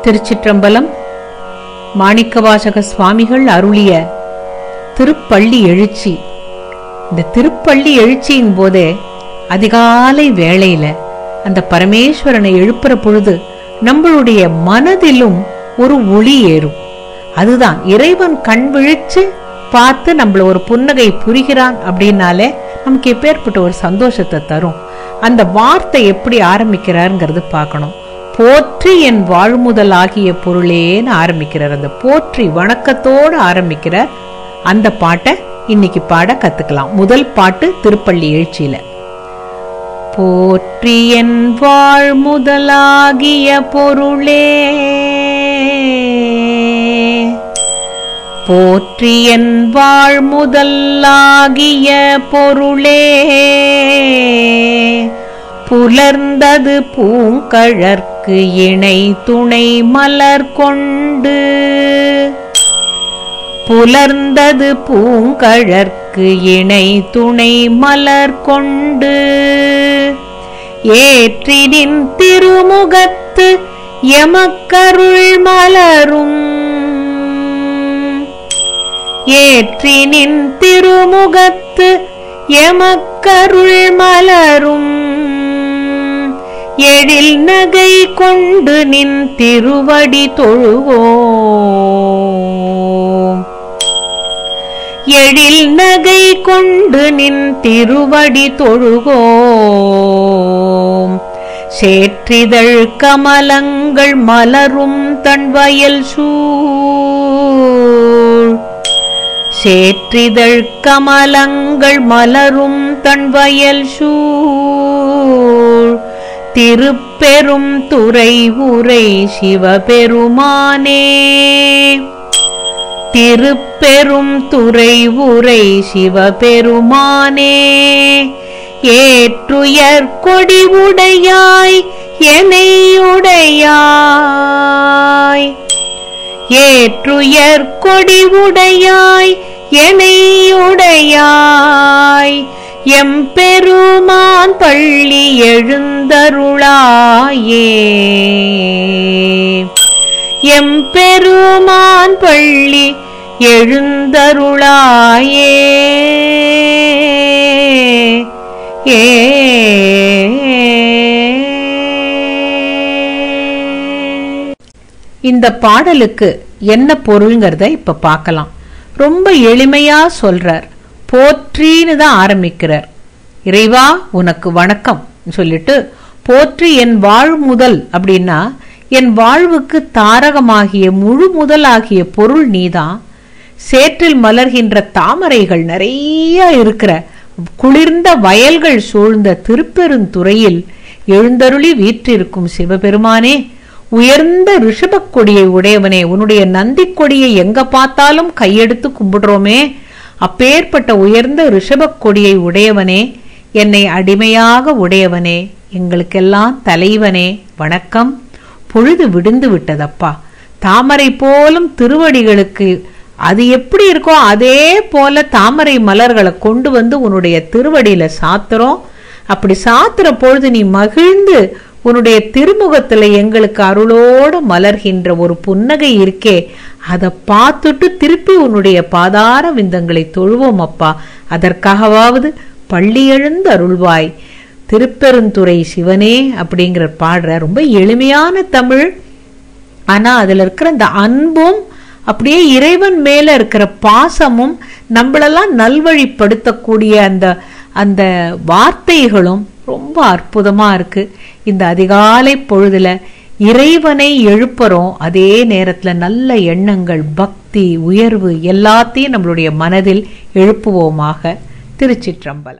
திருச்சிற்றம்பலம் மாணிக்கவாசக சுவாமிகள் அருளிய திருப்பள்ளி எழுச்சி இந்த திருப்பள்ளி எழுச்சியின் போதே அதிகாலை வேளையில அந்த பரமேஸ்வரனை எழுப்புற பொழுது நம்மளுடைய மனதிலும் ஒரு ஒளி ஏறும் அதுதான் இறைவன் கண் விழிச்சு பார்த்து நம்மள ஒரு புன்னகை புரிகிறான் அப்படின்னாலே நமக்கு எப்பேற்பட்ட ஒரு சந்தோஷத்தை தரும் அந்த வார்த்தை எப்படி ஆரம்பிக்கிறாருங்கிறது பார்க்கணும் போற்றி என் வாழ்முதல் ஆகிய பொருளேன்னு ஆரம்பிக்கிறார் அந்த போற்றி வணக்கத்தோடு ஆரம்பிக்கிறார் அந்த பாட்டை இன்னைக்கு பாட கத்துக்கலாம் முதல் பாட்டு திருப்பள்ளி எழுச்சியில போற்றி என் வாழ்முதலாகிய பொருளே போற்றி என் வாழ்முதலாகிய பொருளே புலர்ந்தது பூங்கழற்கு இணை துணை மலர் கொண்டு புலர்ந்தது பூங்கழற்கு இணை துணை மலர் கொண்டு ஏற்றினின் திருமுகத்து எமக்கருள் மலரும் ஏற்றினின் திருமுகத்து எமக்கருள் மலரும் எழில் நகை கொண்டு நின் திருவடி தொழுவோம் எழில் நகை கொண்டு நின் திருவடி தொழுவோம் சேற்றிதழ் கமலங்கள் மலரும் தன்வயல் சூழ் சேற்றிதழ் கமலங்கள் மலரும் தன்வயல் சூழ் திருப்பெரும் துறை உரை சிவபெருமானே திருப்பெரும் துறை உரை சிவபெருமானே ஏற்றுயர் கொடி உடையாய் எனையுடையாய் ஏற்றுயர் கொடி உடையாய் எனையுடையாய் எம்பெருமான் பள்ளி எழுந்தருளாயே எம்பெருமான் பள்ளி எழுந்தருளாயே ஏ இந்த பாடலுக்கு என்ன பொருள்ங்கிறத இப்ப பார்க்கலாம் ரொம்ப எளிமையா சொல்றார் போற்றின்னு தான் ஆரம்பிக்கிறார் இறைவா உனக்கு வணக்கம் சொல்லிட்டு போற்றி என் வாழ் முதல் அப்படின்னா என் வாழ்வுக்கு தாரகமாகிய முழு முதலாகிய பொருள் நீதான் சேற்றில் மலர்கின்ற தாமரைகள் நிறைய இருக்கிற குளிர்ந்த வயல்கள் சூழ்ந்த திருப்பெருந்துறையில் எழுந்தருளி வீற்றிருக்கும் சிவபெருமானே உயர்ந்த ரிஷபக் கொடியை உடையவனே உன்னுடைய நந்தி கொடியை எங்க பார்த்தாலும் கையெடுத்து கும்பிடுறோமே அப்பேற்பட்ட உயர்ந்த ரிஷபக் கொடியை உடையவனே என்னை அடிமையாக உடையவனே எங்களுக்கெல்லாம் தலைவனே வணக்கம் பொழுது விடுந்து விட்டதப்பா தாமரை போலும் திருவடிகளுக்கு அது எப்படி இருக்கோ அதே போல தாமரை மலர்களை கொண்டு வந்து உன்னுடைய திருவடியில சாத்துறோம் அப்படி சாத்துற பொழுது நீ மகிழ்ந்து உன்னுடைய திருமுகத்துல எங்களுக்கு அருளோடு மலர்கின்ற ஒரு புன்னகை இருக்கே அதை பார்த்துட்டு திருப்பி உன்னுடைய பாதார விந்தங்களை தொழுவோம் அப்பா அதற்காகவாவது பள்ளி எழுந்து அருள்வாய் திருப்பெருந்துறை சிவனே அப்படிங்கிற பாடுற ரொம்ப எளிமையான தமிழ் ஆனா அதுல இருக்கிற அந்த அன்பும் அப்படியே இறைவன் மேல இருக்கிற பாசமும் நம்மளெல்லாம் நல்வழிப்படுத்தக்கூடிய அந்த அந்த வார்த்தைகளும் ரொம்ப அற்புதமா இருக்கு இந்த அதிகாலை பொழுதுல இறைவனை எழுப்புறோம் அதே நேரத்துல நல்ல எண்ணங்கள் பக்தி உயர்வு எல்லாத்தையும் நம்மளுடைய மனதில் எழுப்புவோமாக திருச்சிற்றம்பலம்